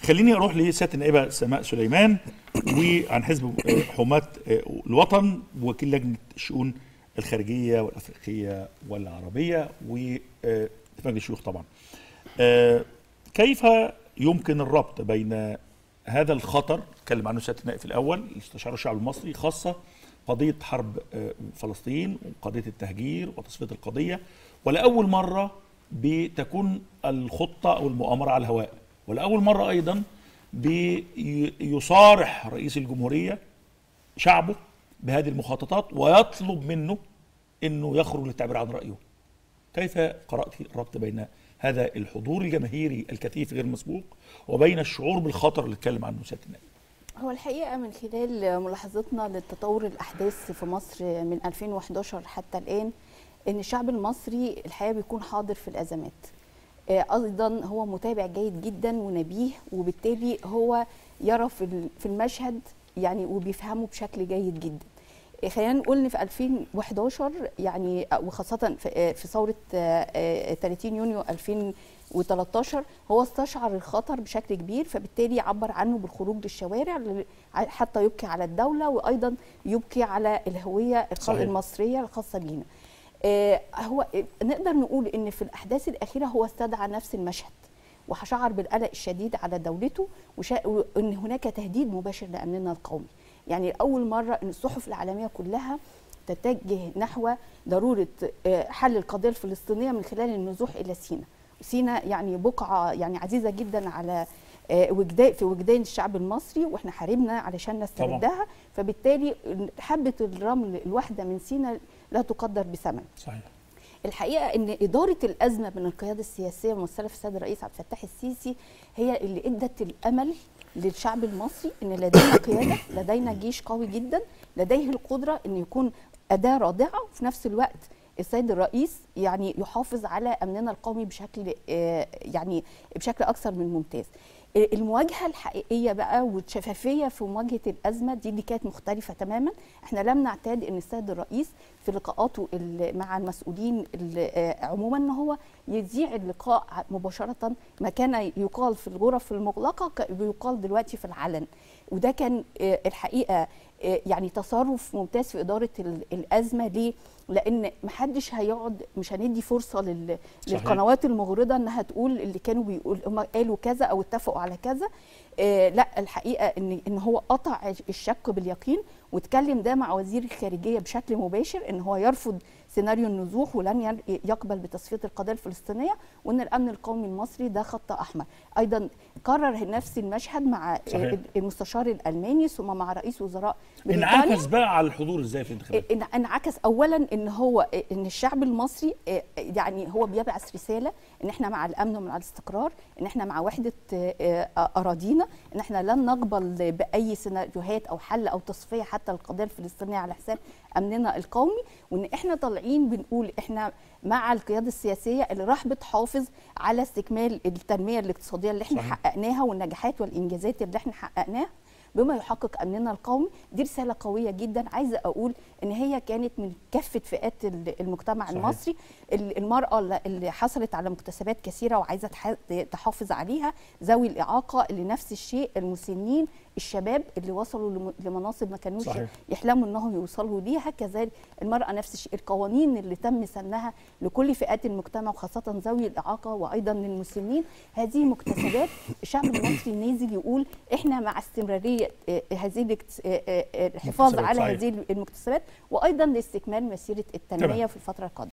خليني اروح لسياده النائبه سماء سليمان وعن حزب حماة الوطن وكيل لجنه الشؤون الخارجيه والافريقيه والعربيه وفي مجلس الشيوخ طبعا. كيف يمكن الربط بين هذا الخطر اتكلم عنه سياده النائب في الاول استشار الشعب المصري خاصه قضيه حرب فلسطين وقضيه التهجير وتصفيه القضيه ولاول مره بتكون الخطه او المؤامره على الهواء ولاول مره ايضا بيصارح رئيس الجمهوريه شعبه بهذه المخططات ويطلب منه انه يخرج للتعبير عن رايه. كيف قرات الربط بين هذا الحضور الجماهيري الكثيف غير مسبوق وبين الشعور بالخطر اللي اتكلم عنه سياده النائب؟ هو الحقيقه من خلال ملاحظتنا للتطور الاحداث في مصر من 2011 حتى الان ان الشعب المصري الحقيقه بيكون حاضر في الازمات. ايضا هو متابع جيد جدا ونبيه وبالتالي هو يرى في المشهد يعني وبيفهمه بشكل جيد جدا خلينا نقول ان في 2011 يعني وخاصه في ثوره 30 يونيو 2013 هو استشعر الخطر بشكل كبير فبالتالي عبر عنه بالخروج للشوارع حتى يبكي على الدوله وايضا يبكي على الهويه المصريه الخاصه بينا هو نقدر نقول ان في الاحداث الاخيره هو استدعى نفس المشهد وشعر بالقلق الشديد على دولته وان هناك تهديد مباشر لامننا القومي يعني اول مره ان الصحف العالميه كلها تتجه نحو ضروره حل القضيه الفلسطينيه من خلال النزوح الى سيناء سيناء يعني بقعه يعني عزيزه جدا على وجدان في وجدان الشعب المصري واحنا حاربنا علشان نستردها فبالتالي حبه الرمل الواحده من سيناء لا تقدر بثمن صحيح الحقيقه ان اداره الازمه من القياده السياسيه ممثله في السيد الرئيس عبد الفتاح السيسي هي اللي ادت الامل للشعب المصري ان لدينا قياده لدينا جيش قوي جدا لديه القدره ان يكون اداه رادعه وفي نفس الوقت السيد الرئيس يعني يحافظ على امننا القومي بشكل يعني بشكل اكثر من ممتاز المواجهه الحقيقيه بقى والشفافيه في مواجهه الازمه دي اللي كانت مختلفه تماما احنا لم نعتاد ان السيد الرئيس في لقاءاته مع المسؤولين عموما ان هو يذيع اللقاء مباشره ما كان يقال في الغرف المغلقه بيقال دلوقتي في العلن وده كان الحقيقه يعني تصرف ممتاز في اداره الازمه ليه؟ لان محدش هيقعد مش هندي فرصه لل... للقنوات المغرضه انها تقول اللي كانوا بيقول هم قالوا كذا او اتفقوا على كذا آه لا الحقيقه ان ان هو قطع الشك باليقين واتكلم ده مع وزير الخارجيه بشكل مباشر ان هو يرفض سيناريو النزوح ولن يقبل بتصفيه القضيه الفلسطينيه وان الامن القومي المصري ده خط احمر ايضا كرر نفس المشهد مع صحيح. المستشار الالماني ثم مع رئيس وزراء بريطانيا انعكس بقى على الحضور ازاي في الانتخابات انعكس اولا ان هو ان الشعب المصري يعني هو بيبعث رساله ان احنا مع الامن ومع الاستقرار ان احنا مع وحده اراضينا ان احنا لن نقبل باي سيناريوهات او حل او تصفيه حتى القضيه الفلسطينيه على حساب امننا القومي وان احنا طالعين بنقول احنا مع القياده السياسيه اللي راح بتحافظ على استكمال التنميه الاقتصاديه اللي احنا صحيح. حققناها والنجاحات والانجازات اللي احنا حققناها بما يحقق امننا القومي دي رساله قويه جدا عايزه اقول ان هي كانت من كافه فئات المجتمع صحيح. المصري المراه اللي حصلت على مكتسبات كثيره وعايزه تحافظ عليها ذوي الاعاقه اللي نفس الشيء المسنين الشباب اللي وصلوا لمناصب ما كانوش صحيح. يحلموا انهم يوصلوا ليها كذلك المراه نفس الشيء القوانين اللي تم سنها لكل فئات المجتمع وخاصه ذوي الاعاقه وايضا للمسنين هذه مكتسبات الشعب المصري نازل يقول احنا مع استمراريه هذه الحفاظ على صحيح. هذه المكتسبات وايضا لاستكمال مسيره التنميه في الفتره القادمه